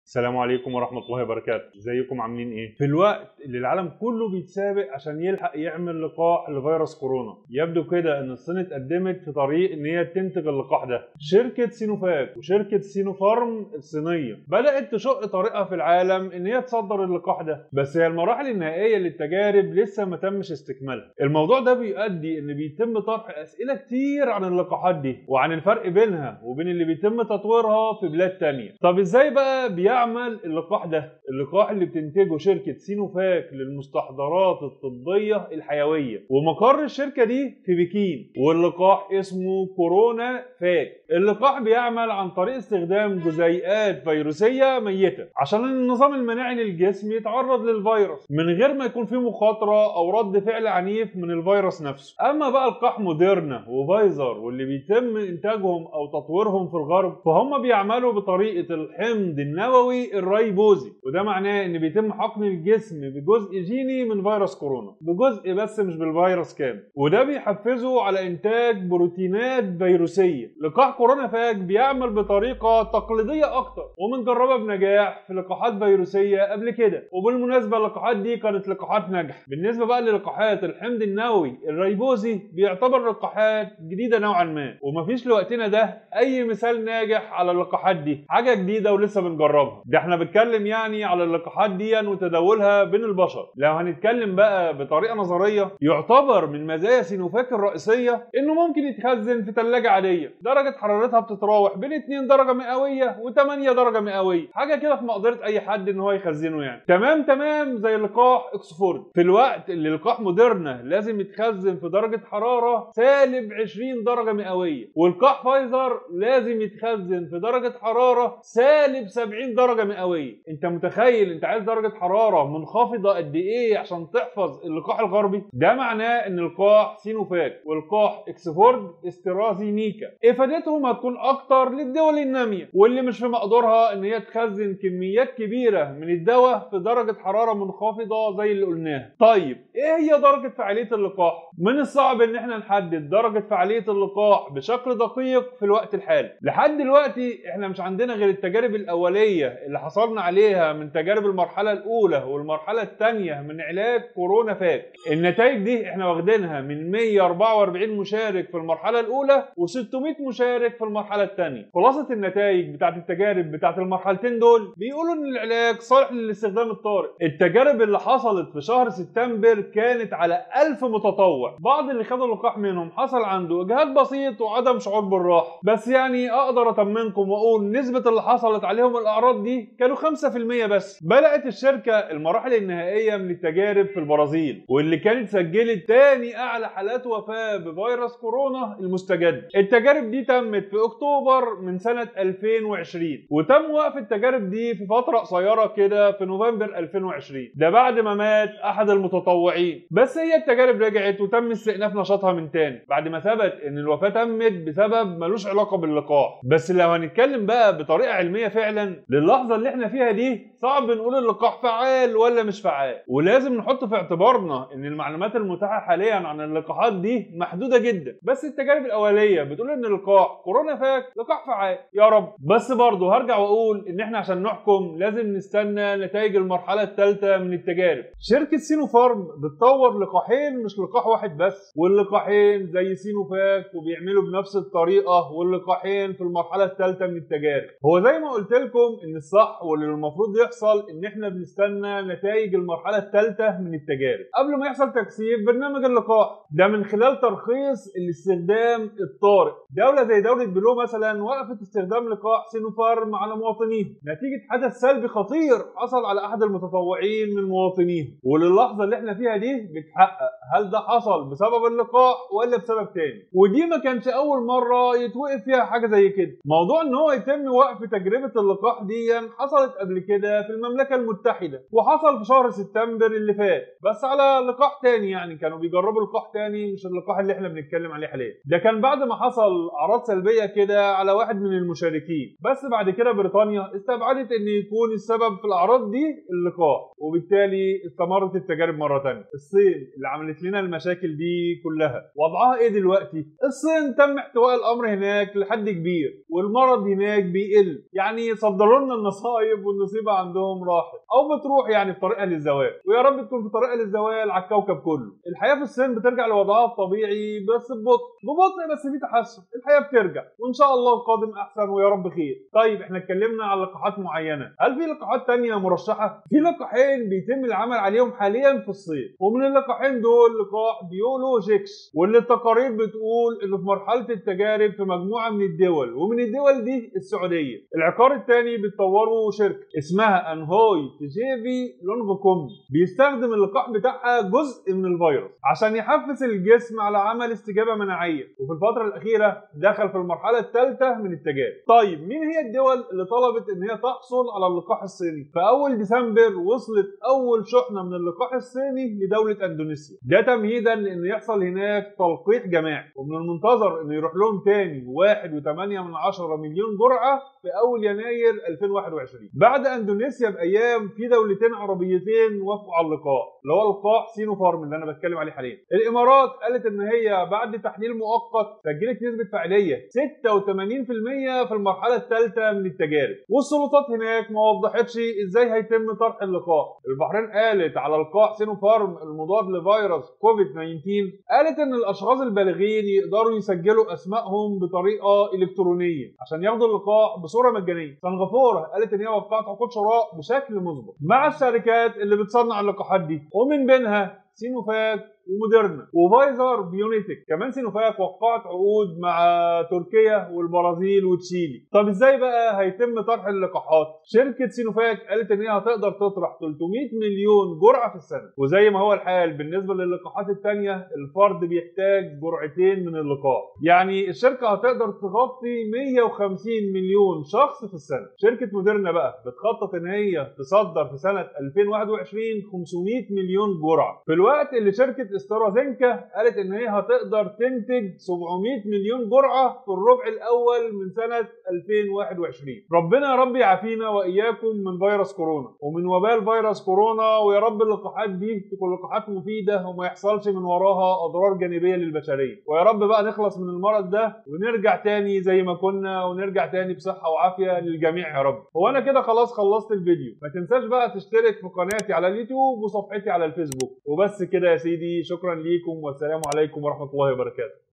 السلام عليكم ورحمة الله وبركاته، ازيكم عاملين ايه؟ في الوقت اللي العالم كله بيتسابق عشان يلحق يعمل لقاح لفيروس كورونا، يبدو كده ان الصين اتقدمت في طريق ان هي تنتج اللقاح ده. شركة سينوفاك وشركة سينوفارم الصينية بدأت تشق طريقها في العالم ان هي تصدر اللقاح ده، بس هي المراحل النهائية للتجارب لسه ما تمش استكمالها. الموضوع ده بيؤدي ان بيتم طرح اسئلة كتير عن اللقاحات دي وعن الفرق بينها وبين اللي بيتم تطويرها في بلاد تانية. طب ازاي بقى بيعمل اللقاح ده اللقاح اللي بتنتجه شركة سينوفاك للمستحضرات الطبية الحيوية ومقر الشركة دي في بكين واللقاح اسمه كورونا فاك اللقاح بيعمل عن طريق استخدام جزيئات فيروسية ميتة عشان النظام المناعي للجسم يتعرض للفيروس من غير ما يكون فيه مخاطرة أو رد فعل عنيف من الفيروس نفسه أما بقى لقاح موديرنا وفايزر واللي بيتم إنتاجهم أو تطويرهم في الغرب فهم بيعملوا بطريقة الحمض النووي الريبوزي وده معناه ان بيتم حقن الجسم بجزء جيني من فيروس كورونا بجزء بس مش بالفيروس كامل وده بيحفزه على انتاج بروتينات فيروسيه لقاح كورونا فاج بيعمل بطريقه تقليديه اكتر ومنجربه بنجاح في لقاحات فيروسيه قبل كده وبالمناسبه اللقاحات دي كانت لقاحات ناجحه بالنسبه بقى للقاحات الحمض النووي الريبوزي بيعتبر لقاحات جديده نوعا ما ومفيش لوقتنا ده اي مثال ناجح على اللقاحات دي حاجه جديده ولسه بنجربها ده احنا بنتكلم يعني على اللقاحات دي وتداولها بين البشر لو هنتكلم بقى بطريقه نظريه يعتبر من مزايا سينوفاك الرئيسيه انه ممكن يتخزن في ثلاجه عاديه درجه حرارتها بتتراوح بين 2 درجه مئويه و8 درجه مئويه حاجه كده في مقدره اي حد ان هو يخزنه يعني تمام تمام زي لقاح اكسفورد في الوقت اللي لقاح موديرنا لازم يتخزن في درجه حراره سالب 20 درجه مئويه ولقاح فايزر لازم يتخزن في درجه حراره سالب 70 درجه مئويه انت متخيل انت عايز درجه حراره منخفضه قد ايه عشان تحفظ اللقاح الغربي ده معناه ان لقاح سينوفاك ولقاح اكسفورد استرازينيكا افادتهم هتكون اكتر للدول الناميه واللي مش في مقدورها ان هي تخزن كميات كبيره من الدواء في درجه حراره منخفضه زي اللي قلناها طيب ايه هي درجه فعاليه اللقاح من الصعب ان احنا نحدد درجه فعاليه اللقاح بشكل دقيق في الوقت الحالي لحد دلوقتي احنا مش عندنا غير التجارب الاوليه اللي حصلنا عليها من تجارب المرحله الاولى والمرحله الثانيه من علاج كورونا فاك النتائج دي احنا واخدينها من 144 مشارك في المرحله الاولى و600 مشارك في المرحله الثانيه خلاصه النتائج بتاعت التجارب بتاعت المرحلتين دول بيقولوا ان العلاج صالح للاستخدام الطارئ التجارب اللي حصلت في شهر سبتمبر كانت على 1000 متطوع بعض اللي خدوا اللقاح منهم حصل عنده اجهاد بسيط وعدم شعور بالراحه بس يعني اقدر اطمنكم واقول نسبه اللي حصلت عليهم الاعراض دي كانوا 5% بس بدات الشركه المراحل النهائيه من التجارب في البرازيل واللي كانت سجلت تاني اعلى حالات وفاه بفيروس كورونا المستجد التجارب دي تمت في اكتوبر من سنه 2020 وتم وقف التجارب دي في فتره قصيره كده في نوفمبر 2020 ده بعد ما مات احد المتطوعين بس هي التجارب رجعت وتم استئناف نشاطها من تاني بعد ما ثبت ان الوفاه تمت بسبب ملوش علاقه باللقاح بس لو هنتكلم بقى بطريقه علميه فعلا للحظه اللي احنا فيها دي صعب نقول اللقاح فعال ولا مش فعال ولازم نحط في اعتبارنا ان المعلومات المتاحه حاليا عن اللقاحات دي محدوده جدا بس التجارب الاوليه بتقول ان لقاح كورونا فاك لقاح فعال يا رب بس برضه هرجع واقول ان احنا عشان نحكم لازم نستنى نتائج المرحله الثالثه من التجارب شركه سينوفارم بتطور لقاحين مش لقاح واحد بس واللقاحين زي سينوفاك وبيعملوا بنفس الطريقه واللقاحين في المرحله الثالثه من التجارب هو زي ما قلت لكم ان الصح واللي المفروض يحصل ان احنا بنستنى نتائج المرحله الثالثه من التجارب قبل ما يحصل تكثيف برنامج اللقاح ده من خلال ترخيص الاستخدام الطارئ دوله زي دوله بلو مثلا وقفت استخدام لقاح سينوفارم على مواطنيها نتيجه حدث سلبي خطير حصل على احد المتطوعين من مواطنيها وللحظه اللي احنا فيها دي بتحقق هل ده حصل بسبب اللقاح ولا بسبب تاني ودي ما كانش اول مره يتوقف فيها حاجه زي كده موضوع ان هو يتم وقف تجربه اللقاح دي حصلت قبل كده في المملكه المتحده وحصل في شهر سبتمبر اللي فات بس على لقاح تاني يعني كانوا بيجربوا لقاح تاني مش اللقاح اللي احنا بنتكلم عليه حاليا ده كان بعد ما حصل اعراض سلبيه كده على واحد من المشاركين بس بعد كده بريطانيا استبعدت ان يكون السبب في الاعراض دي اللقاح وبالتالي استمرت التجارب مره تانية الصين اللي عملت لنا المشاكل دي كلها وضعها ايه دلوقتي الصين تم احتواء الامر هناك لحد كبير والمرض هناك بيقل يعني صدروا لنا النصايب والنصيبه عندهم راحت او بتروح يعني في طريقها للزوال ويا رب تكون في طريقها للزوال على الكوكب كله الحياه في الصين بترجع لوضعها الطبيعي بس ببطء ببطء بس في تحسن الحياه بترجع وان شاء الله القادم احسن ويا رب خير طيب احنا اتكلمنا على لقاحات معينه هل في لقاحات تانية مرشحه في لقاحين بيتم العمل عليهم حاليا في الصين ومن اللقاحين دول لقاح بيولوجيكس واللي التقارير بتقول انه في مرحله التجارب في مجموعه من الدول ومن الدول دي السعوديه العقار الثاني بتطوره شركه اسمها انهوي تجيفي لونغكوم بيستخدم اللقاح بتاعها جزء من الفيروس عشان يحفز الجسم على عمل استجابه مناعيه وفي الفتره الاخيره دخل في المرحله الثالثه من التجارب طيب مين هي الدول اللي طلبت ان هي تحصل على اللقاح الصيني في اول ديسمبر وصلت اول شحنه من اللقاح الصيني لدوله اندونيسيا ده تمهيدا لان يحصل هناك تلقيح جماعي ومن المنتظر انه يروح لهم تاني 1.8 من عشرة مليون جرعه في اول يناير 2021 بعد اندونيسيا بايام في دولتين عربيتين وافقوا على اللقاح اللي هو لقاح سينوفارم اللي انا بتكلم عليه حاليا الامارات قالت ان هي بعد تحليل مؤقت سجلت نسبه فعاليه 86% في المرحله الثالثه من التجارب والسلطات هناك ما وضحتش ازاي هيتم طرح اللقاح البحرين قالت على لقاح سينوفارم المضاد لفيروس كوفيد 19 قالت ان الاشخاص البالغين يقدروا يسجلوا اسمائهم بطريقه الكترونيه عشان ياخدوا اللقاح بصوره مجانيه سنغافوره قالت ان هي وقعت عقود شراء بشكل مسبق مع الشركات اللي بتصنع اللقاحات دي ومن بينها سينوفاك وموديرنا وفايزر بيونيتك كمان سينوفاك وقعت عقود مع تركيا والبرازيل وتشيلي طب ازاي بقى هيتم طرح اللقاحات شركه سينوفاك قالت ان هي هتقدر تطرح 300 مليون جرعه في السنه وزي ما هو الحال بالنسبه للقاحات الثانيه الفرد بيحتاج جرعتين من اللقاح يعني الشركه هتقدر تغطي 150 مليون شخص في السنه شركه موديرنا بقى بتخطط ان هي تصدر في سنه 2021 500 مليون جرعه في الوقت اللي شركه استرازينكا قالت ان هي هتقدر تنتج 700 مليون جرعه في الربع الاول من سنه 2021 ربنا يا رب يعافينا واياكم من فيروس كورونا ومن وبال فيروس كورونا ويا رب اللقاحات دي تكون لقاحات مفيده وما يحصلش من وراها اضرار جانبيه للبشريه ويا رب بقى نخلص من المرض ده ونرجع تاني زي ما كنا ونرجع تاني بصحه وعافيه للجميع يا رب هو انا كده خلاص خلصت الفيديو ما تنساش بقى تشترك في قناتي على اليوتيوب وصفحتي على الفيسبوك وبس كده يا سيدي شكرا ليكم والسلام عليكم ورحمه الله وبركاته